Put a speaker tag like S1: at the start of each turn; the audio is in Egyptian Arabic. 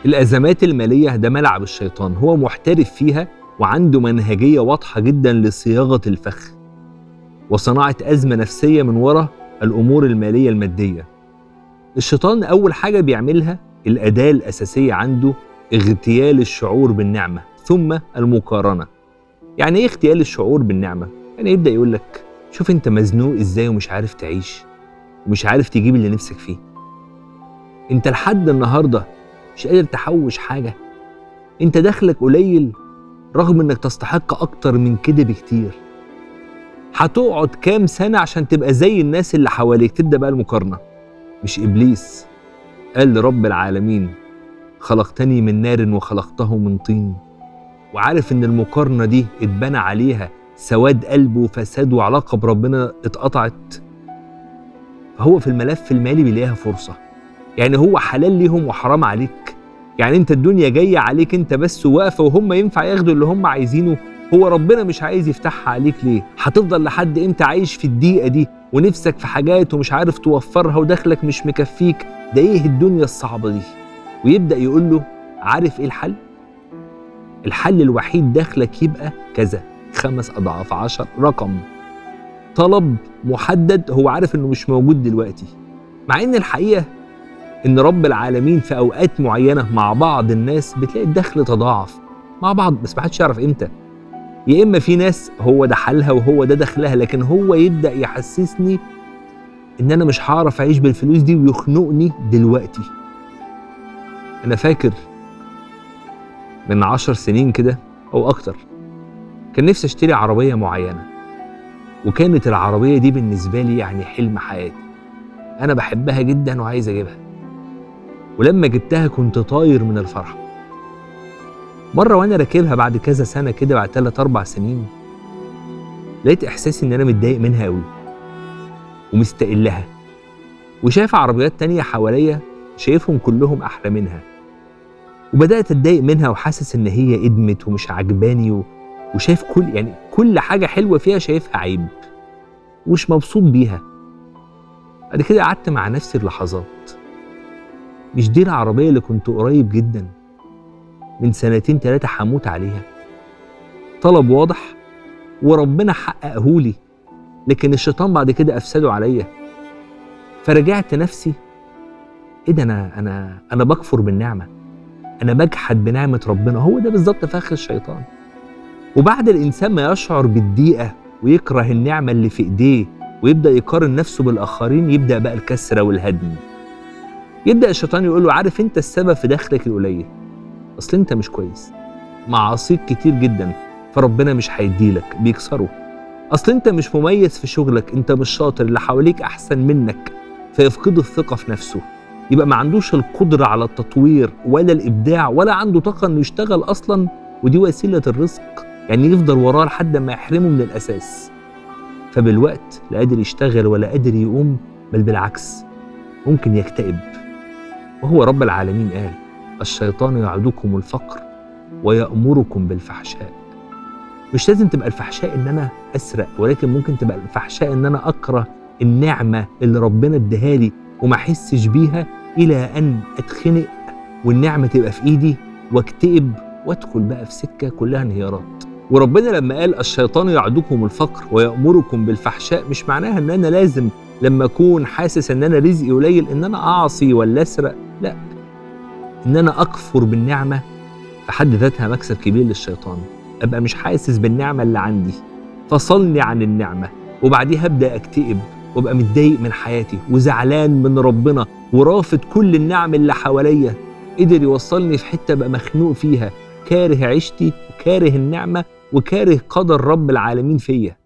S1: الأزمات المالية ده ملعب الشيطان هو محترف فيها وعنده منهجية واضحة جدا لصياغة الفخ وصناعة أزمة نفسية من وراء الأمور المالية المادية الشيطان أول حاجة بيعملها الأداة الأساسية عنده اغتيال الشعور بالنعمة ثم المقارنة يعني إيه اغتيال الشعور بالنعمة؟ يعني يبدأ يقول لك شوف أنت مزنوق إزاي ومش عارف تعيش ومش عارف تجيب اللي نفسك فيه أنت لحد النهاردة مش قادر تحوش حاجة أنت دخلك قليل رغم إنك تستحق أكتر من كده بكتير هتقعد كام سنة عشان تبقى زي الناس اللي حواليك تبدأ بقى المقارنة مش إبليس قال لرب العالمين خلقتني من نار وخلقته من طين وعارف ان المقارنة دي اتبنى عليها سواد قلب وفساد وعلاقة بربنا اتقطعت فهو في الملف المالي بيلاقيها فرصة يعني هو حلال ليهم وحرام عليك يعني انت الدنيا جاية عليك انت بس واقفة وهم ينفع ياخدوا اللي هم عايزينه هو ربنا مش عايز يفتحها عليك ليه هتفضل لحد امتى عايش في الضيقة دي ونفسك في حاجات ومش عارف توفرها ودخلك مش مكفيك ده ايه الدنيا الصعبة دي ويبدأ يقول له عارف ايه الحل الحل الوحيد دخلك يبقى كذا خمس أضعاف عشر رقم طلب محدد هو عارف انه مش موجود دلوقتي مع ان الحقيقة ان رب العالمين في اوقات معينة مع بعض الناس بتلاقي الدخل تضاعف مع بعض بس محدش يعرف امتى يا اما في ناس هو ده حالها وهو ده دخلها لكن هو يبدا يحسسني ان انا مش هعرف اعيش بالفلوس دي ويخنقني دلوقتي انا فاكر من عشر سنين كده او اكتر كان نفسي اشتري عربيه معينه وكانت العربيه دي بالنسبه لي يعني حلم حياتي انا بحبها جدا وعايز اجيبها ولما جبتها كنت طاير من الفرحه مرة وأنا راكبها بعد كذا سنة كده بعد تلات أربع سنين لقيت إحساسي إن أنا متضايق منها أوي ومستقلها وشايف عربيات تانية حواليا شايفهم كلهم أحلى منها وبدأت أتضايق منها وحاسس إن هي إدمت ومش عجباني و... وشايف كل يعني كل حاجة حلوة فيها شايفها عيب ومش مبسوط بيها بعد كده قعدت مع نفسي لحظات مش دي العربية اللي كنت قريب جدا من سنتين تلاتة هموت عليها طلب واضح وربنا حققهولي لكن الشيطان بعد كده أفسده عليا فرجعت نفسي ايه ده انا انا انا بكفر بالنعمه انا بجحد بنعمه ربنا هو ده بالظبط فخ الشيطان وبعد الانسان ما يشعر بالضيقه ويكره النعمه اللي في ايديه ويبدا يقارن نفسه بالاخرين يبدا بقى الكسره والهدم يبدا الشيطان يقول له عارف انت السبب في دخلك القليل اصل انت مش كويس معاصيك كتير جدا فربنا مش هيديلك بيكسره اصل انت مش مميز في شغلك انت مش شاطر اللي حواليك احسن منك فيفقد الثقه في نفسه يبقى ما عندوش القدره على التطوير ولا الابداع ولا عنده طاقه انه يشتغل اصلا ودي وسيله الرزق يعني يفضل وراه لحد ما يحرمه من الاساس فبالوقت لا قادر يشتغل ولا قادر يقوم بل بالعكس ممكن يكتئب وهو رب العالمين قال الشيطان يعدكم الفقر ويأمركم بالفحشاء مش لازم تبقى الفحشاء ان انا اسرق ولكن ممكن تبقى الفحشاء ان انا اكره النعمه اللي ربنا اداها لي وما احسش بيها الى ان اتخنق والنعمه تبقى في ايدي واكتئب وادخل بقى في سكه كلها انهيارات وربنا لما قال الشيطان يعدكم الفقر ويأمركم بالفحشاء مش معناها ان انا لازم لما اكون حاسس ان انا رزقي قليل ان انا اعصي ولا اسرق لا ان انا اكفر بالنعمه في حد ذاتها مكسب كبير للشيطان ابقى مش حاسس بالنعمه اللي عندي فصلني عن النعمه وبعديها ابدا اكتئب وابقى متضايق من حياتي وزعلان من ربنا ورافض كل النعم اللي حواليا قدر يوصلني في حته ابقى مخنوق فيها كاره عيشتي وكاره النعمه وكاره قدر رب العالمين فيا